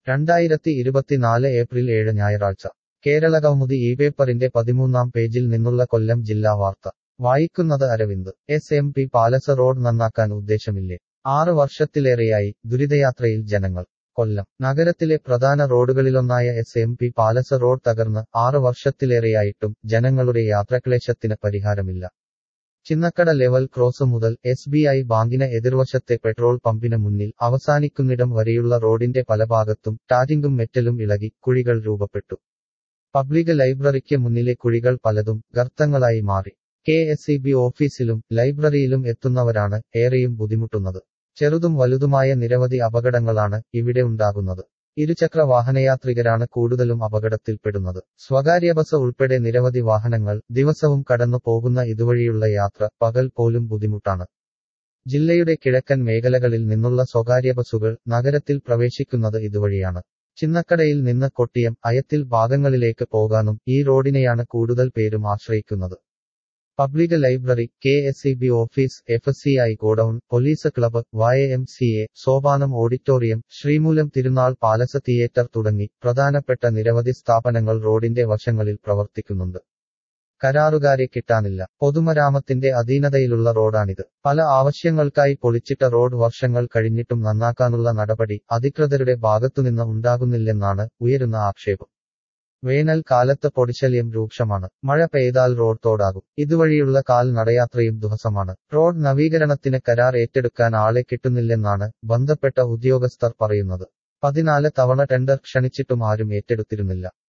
രണ്ടായിരത്തി ഇരുപത്തിനാല് ഏപ്രിൽ ഏഴ് ഞായറാഴ്ച കേരളകൗമുദി ഈ പേപ്പറിന്റെ പതിമൂന്നാം പേജിൽ നിന്നുള്ള കൊല്ലം ജില്ലാ വാർത്ത വായിക്കുന്നത് Aravind S M P palace road നന്നാക്കാൻ ഉദ്ദേശമില്ലേ ആറ് വർഷത്തിലേറെയായി ദുരിതയാത്രയിൽ ജനങ്ങൾ കൊല്ലം നഗരത്തിലെ പ്രധാന റോഡുകളിലൊന്നായ S M P palace road തകർന്ന് ആറ് വർഷത്തിലേറെയായിട്ടും ജനങ്ങളുടെ യാത്രാക്ലേശത്തിന് പരിഹാരമില്ല ചിന്നക്കട ലെവൽ ക്രോസ് മുതൽ എസ് ബി ഐ ബാങ്കിന് എതിർവശത്തെ പെട്രോൾ പമ്പിന് മുന്നിൽ അവസാനിക്കുന്നിടം വരെയുള്ള റോഡിന്റെ പല ഭാഗത്തും ടാറ്റിംഗും മെറ്റലും ഇളകി കുഴികൾ രൂപപ്പെട്ടു പബ്ലിക് ലൈബ്രറിക്ക് മുന്നിലെ കുഴികൾ പലതും ഗർത്തങ്ങളായി മാറി കെ എസ് ഇ ബി ഓഫീസിലും ലൈബ്രറിയിലും എത്തുന്നവരാണ് ഏറെയും ബുദ്ധിമുട്ടുന്നത് ചെറുതും വലുതുമായ നിരവധി അപകടങ്ങളാണ് ഇവിടെ ഉണ്ടാകുന്നത് ഇരുചക്ര വാഹനയാത്രികരാണ് കൂടുതലും അപകടത്തിൽപ്പെടുന്നത് സ്വകാര്യ ബസ് ഉൾപ്പെടെ നിരവധി വാഹനങ്ങൾ ദിവസവും കടന്നു പോകുന്ന ഇതുവഴിയുള്ള യാത്ര പകൽ പോലും ബുദ്ധിമുട്ടാണ് ജില്ലയുടെ കിഴക്കൻ മേഖലകളിൽ നിന്നുള്ള സ്വകാര്യ ബസുകൾ നഗരത്തിൽ പ്രവേശിക്കുന്നത് ഇതുവഴിയാണ് ചിന്നക്കടയിൽ നിന്ന് കൊട്ടിയം അയത്തിൽ ഭാഗങ്ങളിലേക്ക് പോകാനും ഈ റോഡിനെയാണ് കൂടുതൽ പേരും ആശ്രയിക്കുന്നത് public library K S E B office F C I godown police club Y M C A Sopanam auditorium Sreemoolam Thirunal palace theatre തുടങ്ങി പ്രധാനപ്പെട്ട നിരവധി സ്ഥാപനങ്ങൾ റോഡിന്റെ വശങ്ങളിൽ പ്രവർത്തിക്കുന്നുണ്ട് കരാറുകാരെ കിട്ടാനില്ല പൊതുമരാമത്തിന്റെ അധീനതയിലുള്ള റോഡാണിത് പല ആവശ്യങ്ങൾക്കായി പൊളിച്ചിട്ട റോഡ് വർഷങ്ങൾ കഴിഞ്ഞിട്ടും നന്നാക്കാനുള്ള നടപടി അധികൃതരുടെ ഭാഗത്തുനിന്ന് ഉണ്ടാകുന്നില്ലെന്നാണ് ഉയരുന്ന ആക്ഷേപം വേനൽ കാലത്ത് പൊടിശല്യം രൂക്ഷമാണ് മഴ പെയ്താൽ റോഡ് തോടാകും ഇതുവഴിയുള്ള കാൽ നടയാത്രയും ദിവസമാണ് റോഡ് നവീകരണത്തിന് കരാർ ഏറ്റെടുക്കാൻ ആളെ കിട്ടുന്നില്ലെന്നാണ് ബന്ധപ്പെട്ട ഉദ്യോഗസ്ഥർ പറയുന്നത് പതിനാല് തവണ ടെൻഡർ ക്ഷണിച്ചിട്ടും ആരും ഏറ്റെടുത്തിരുന്നില്ല